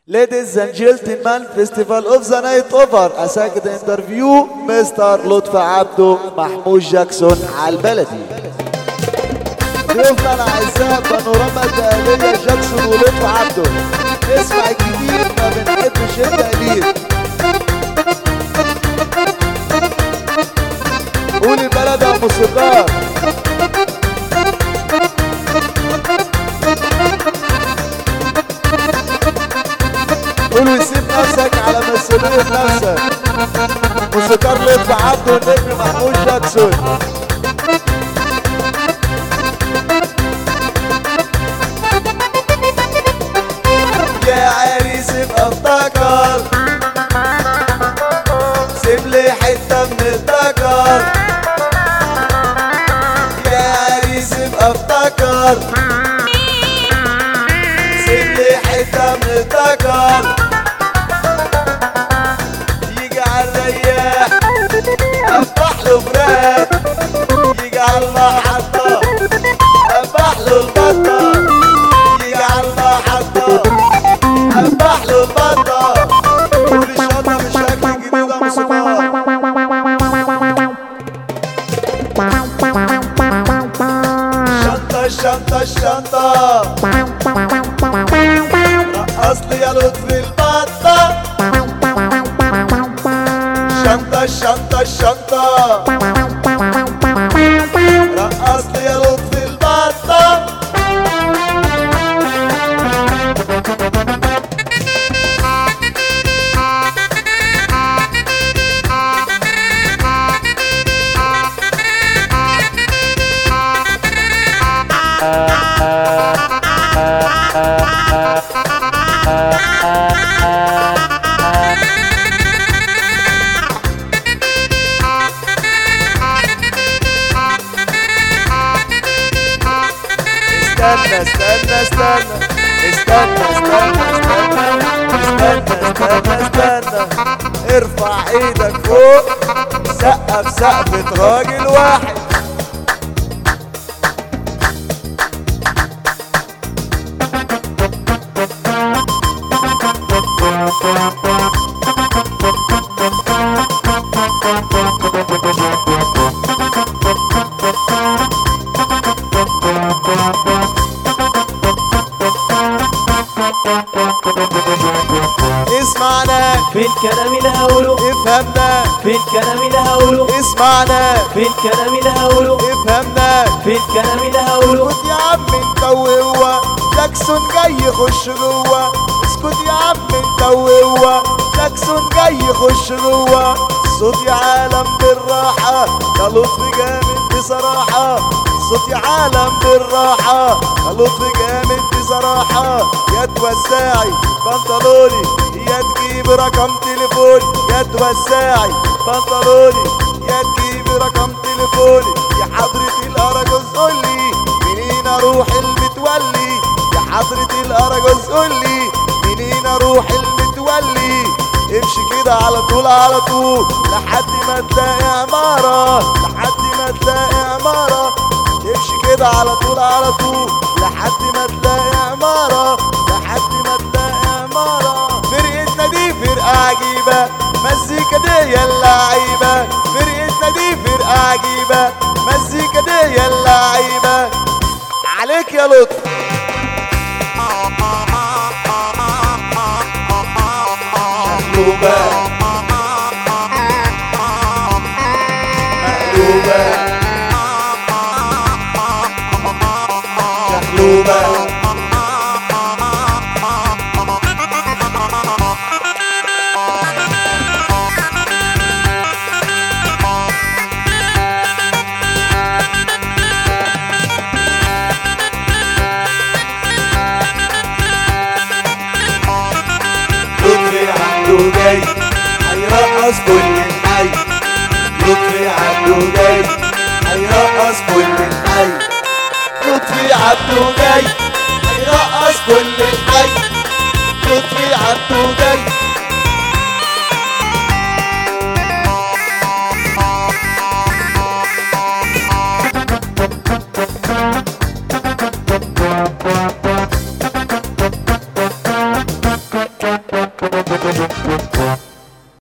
Ladies and gentlemen, Festival of the Night Over أساكد انترفيو مستر لطفي عبده محمود جاكسون على البلدي ضيوفنا الأعزاء بانوراما الدهلية جاكسون ولطفي عبده اسمع الجديد ما بنحبش التقليد قول البلد يا موسيقار قول وسيب نفسك على مسؤولية نفسك موسيقار لطفي عبده والنجم محمود جاكسون يا عريس ابقى افتكر سيب لي حتة من الذكر يا عريس ابقى افتكر سيب لي حتة من الذكر يجي على الرياح افتح له فراق يجي على المحطة افتح له البطة يجي على المحطة افتح له البطة كل شطة بشكل جديد يا موسيقار شنطة شنطة شنطة رقص لي يا لطفي البطة شنطة شنطة شنطة رقص لي يا لطفي البطة استنى استنى استنى استنى استنى استنى استنى استنى استنى ارفع ايدك فوق سقف سقفة راجل واحد اسمعنا في الكلام اللي هقوله افهمنا في الكلام اللي هقوله اسمعنا في الكلام اللي هقوله افهمنا في الكلام اللي هقوله اسكت يا عم انت وهو جاكسون جاي يخش جوه اسكت يا عم انت وهو جاكسون جاي يخش جوه صوت يا عالم بالراحة يا لطفي جامد بصراحة صوت يا عالم بالراحة يا لطفي جامد بصراحة يا توسعي بنطلوني يا تجيب رقم تليفوني يا توسعي بنطلوني يا تجيب رقم تليفوني يا حضرة الأرجوز قولي منين أروح المتولي يا حضرة الأرجوز قولي منين أروح المتولي امشي كده على طول على طول لحد ما تلاقي عمارة لحد ما تلاقي عمارة امشي كده على طول على طول لحد ما تلاقي عمارة لحد ما تلاقي عمارة فرقتنا دي فرقة عجيبة مزيكا دي اللعيبة فرقتنا دي فرقة عجيبة مزيكا دي اللعيبة عليك يا لطفي مقلوبة مقلوبة شقلوبة لطفي عنده جاي هيرقص كل الحي لطفي عنده جاي هيرقص كل الحي لطفي عنده جاي هيرقص كل الحي لطفي عنده جاي الجاي